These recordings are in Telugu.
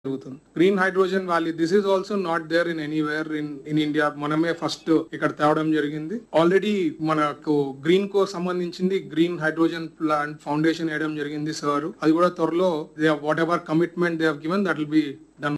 జరుగుతుంది green hydrogen valley this is also not there in anywhere in in India మనమే ఫస్ట్ ఇక్కడ తేవడం జరిగింది ఆల్రెడీ మనకు గ్రీన్ కో సంబంధించింది గ్రీన్ హైడ్రోజన్ ప్లాంట్ ఫౌండేషన్ వేయడం జరిగింది సార్ అది కూడా త్వరలో whatever commitment they given that will be done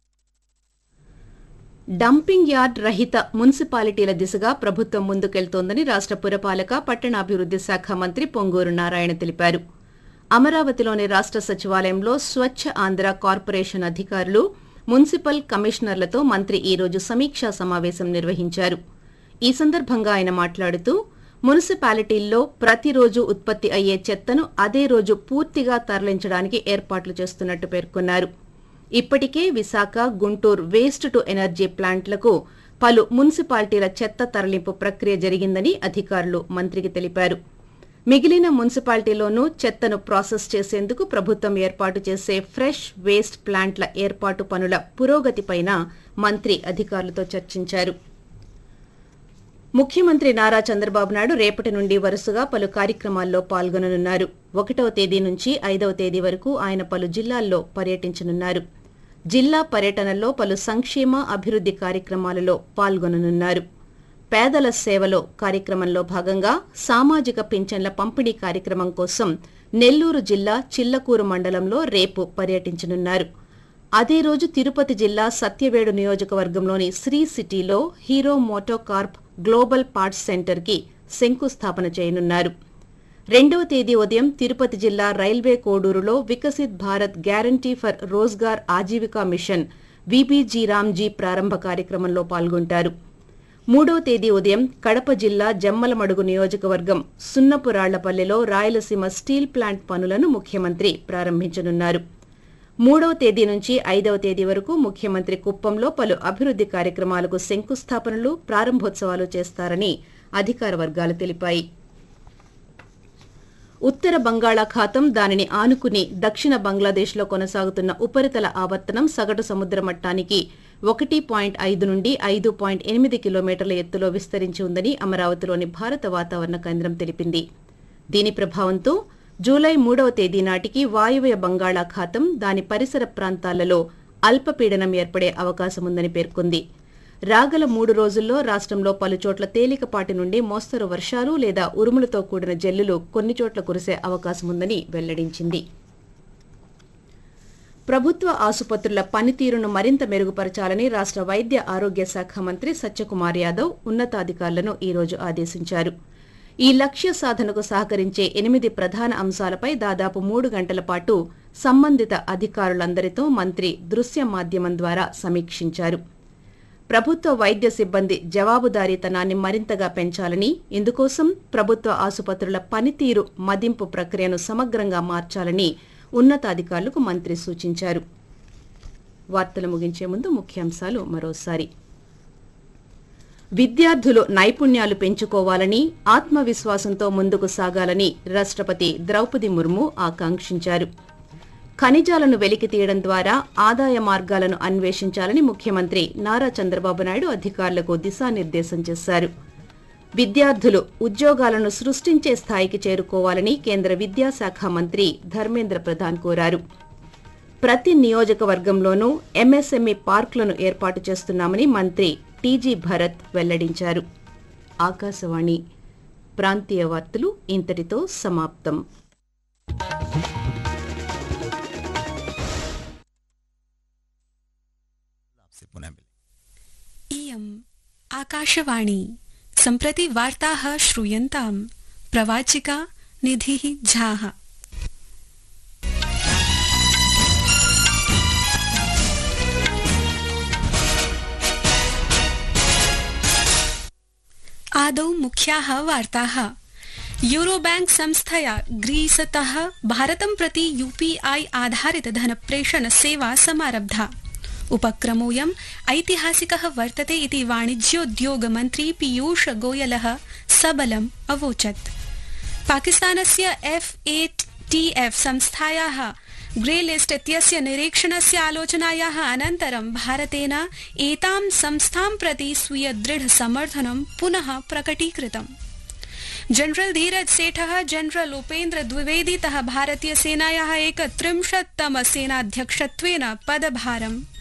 dumping yard రహిత మున్సిపాలిటీల దిశగా ప్రభుత్వం ముందుకెళ్తోందని రాష్ట్ర పురపాలక పట్టణాభివృద్ది శాఖ మంత్రి పొంగూరు నారాయణ తెలిపారు అమరావతిలోని రాష్ట్ర సచివాలయంలో స్వచ్ఛ ఆంధ్ర కార్పొరేషన్ అధికారులు మున్సిపల్ కమిషనర్లతో మంత్రి ఈ రోజు సమీక్షా సమావేశం నిర్వహించారు ఈ సందర్భంగా ఆయన మాట్లాడుతూ మున్సిపాలిటీల్లో ప్రతిరోజు ఉత్పత్తి అయ్యే చెత్తను అదే రోజు పూర్తిగా తరలించడానికి ఏర్పాట్లు చేస్తున్నట్టు పేర్కొన్నారు ఇప్పటికే Visakha Guntur waste to energy ప్లాంట్లకు పలు మున్సిపాలిటీల చెత్త తరలింపు ప్రక్రియ జరిగిందని అధికారులు మంత్రికి తెలిపారు మిగిలిన మున్సిపాలిటీలోనూ చెత్తను ప్రాసెస్ చేసేందుకు ప్రభుత్వం ఏర్పాటు చేసే ఫ్రెష్ వేస్ట్ ప్లాంట్ల ఏర్పాటు పనుల పురోగతిపైన మంత్రి అధికారులతో చర్చించారు ముఖ్యమంత్రి నారా చంద్రబాబు నాయుడు రేపటి నుండి వరుసగా పలు కార్యక్రమాల్లో పాల్గొననున్నారు ఒకటవ తేదీ నుంచి ఐదవ తేదీ వరకు ఆయన పలు జిల్లాల్లో పర్యటించనున్నారు జిల్లా పర్యటనలో పలు సంక్షేమ అభివృద్ది కార్యక్రమాలలో పాల్గొననున్నారు పేదల సేవలో కార్యక్రమంలో భాగంగా సామాజిక పింఛన్ల పంపిణీ కార్యక్రమం కోసం నెల్లూరు జిల్లా చిల్లకూరు మండలంలో రేపు పర్యటించనున్నారు అదే రోజు తిరుపతి జిల్లా సత్యవేడు నియోజకవర్గంలోని శ్రీ సిటీలో Hero MotoCorp global parts centre కి శంకుస్థాపన చేయనున్నారు రెండవ తేదీ ఉదయం తిరుపతి జిల్లా రైల్వే కోడూరులో Viksit Bharat guarantee for Rozgar Ajeevika mission V B G Ramji ప్రారంభ కార్యక్రమంలో పాల్గొంటారు మూడవ తేదీ ఉదయం కడప జిల్లా జమ్మలమడుగు నియోజకవర్గం సున్నపురాళ్లపల్లెలో రాయలసీమ స్టీల్ ప్లాంట్ పనులను ముఖ్యమంత్రి ప్రారంభించనున్నారు మూడవ తేదీ నుంచి ఐదవ తేదీ వరకు ముఖ్యమంత్రి కుప్పంలో పలు అభివృద్ది కార్యక్రమాలకు శంకుస్థాపనలు ప్రారంభోత్సవాలు చేస్తారని అధికార వర్గాలు తెలిపాయి ఉత్తర బంగాళాఖాతం దానిని ఆనుకుని దక్షిణ బంగ్లాదేశ్లో కొనసాగుతున్న ఉపరితల ఆవర్తనం సగటు సముద్ర మట్టానికి ఒకటి పాయింట్ ఐదు నుండి ఐదు పాయింట్ ఎనిమిది కిలోమీటర్ల ఎత్తులో విస్తరించి ఉందని అమరావతిలోని భారత వాతావరణ కేంద్రం తెలిపింది దీని ప్రభావంతో జూలై మూడవ తేదీ నాటికి వాయువ్య బంగాళాఖాతం దాని పరిసర ప్రాంతాలలో అల్పపీడనం ఏర్పడే అవకాశముందని పేర్కొంది రాగల మూడు రోజుల్లో రాష్ట్రంలో పలుచోట్ల తేలికపాటి నుండి మోస్తరు వర్షాలు లేదా ఉరుములతో కూడిన జల్లులు కొన్ని చోట్ల కురిసే అవకాశముందని వెల్లడించింది ప్రభుత్వ ఆసుపత్రుల పనితీరును మరింత మెరుగుపరచాలని రాష్ట్ర వైద్య ఆరోగ్య శాఖ మంత్రి సత్యకుమార్ యాదవ్ ఉన్నతాధికారులను ఈ రోజు ఆదేశించారు ఈ లక్ష్య సాధనకు సహకరించే ఎనిమిది ప్రధాన అంశాలపై దాదాపు మూడు గంటల పాటు సంబంధిత అధికారులందరితో మంత్రి దృశ్య మాధ్యమం ద్వారా సమీక్షించారు ప్రభుత్వ వైద్య సిబ్బంది జవాబుదారీతనాన్ని మరింతగా పెంచాలని ఇందుకోసం ప్రభుత్వ ఆసుపత్రుల పనితీరు మదింపు ప్రక్రియను సమగ్రంగా మార్చాలని ఉన్నతాధికారులకు మంత్రి సూచించారు వార్తలు ముగించే ముందు ముఖ్యాంశాలు మరోసారి విద్యార్థులు నైపుణ్యాలు పెంచుకోవాలని ఆత్మవిశ్వాసంతో ముందుకు సాగాలని రాష్ట్రపతి ద్రౌపది ముర్ము ఆకాంక్షించారు ఖనిజాలను వెలికి తీయడం ద్వారా ఆదాయ మార్గాలను అన్వేషించాలని ముఖ్యమంత్రి నారా చంద్రబాబు నాయుడు అధికారులకు దిశానిర్దేశం చేశారు విద్యార్థులు ఉద్యోగాలను సృష్టించే స్థాయికి చేరుకోవాలని కేంద్ర విద్యాశాఖ మంత్రి ధర్మేంద్ర ప్రధాన్ కోరారు ప్రతి నియోజకవర్గంలోనూ ఎంఎస్ఎంఈ పార్కులను ఏర్పాటు చేస్తున్నామని మంత్రి టీజీ భరత్ వెల్లడించారు ఆకాశవాణి ప్రాంతీయ వార్తలు ఇంతటితో సమాప్తం आपसे पुनः मिले इयम् आकाशवाणी सम्प्रति वार्ताः श्रूयन्ताम् प्रवाचिका निधिः झाः आदौ मुख्याः वार्ताः यूरोबैंक संस्थया ग्रीसतः भारतं प्रति यूपीआई आधारित धनप्रेषण सेवा समारब्धा उपक्रमोऽयम् ऐतिहासिकः वर्तते इति वाणिज्योद्योगमन्त्री पीयूष गोयलः सबलम् अवोचत् पाकिस्तानस्य एफ ए टी एफ संस्थायाः ग्रे लिस्ट इत्यस्य निरीक्षणस्य आलोचनायाः अनन्तरं भारतेन एतां संस्थां प्रति स्वीय दृढ समर्थनं पुनः प्रकटीकृतम् जनरल धीरज सेठः जनरल उपेन्द्र द्विवेदीतः भारतीय सेनायाः एकत्रिंशत्तम सेनाध्यक्षत्वेन पदभारं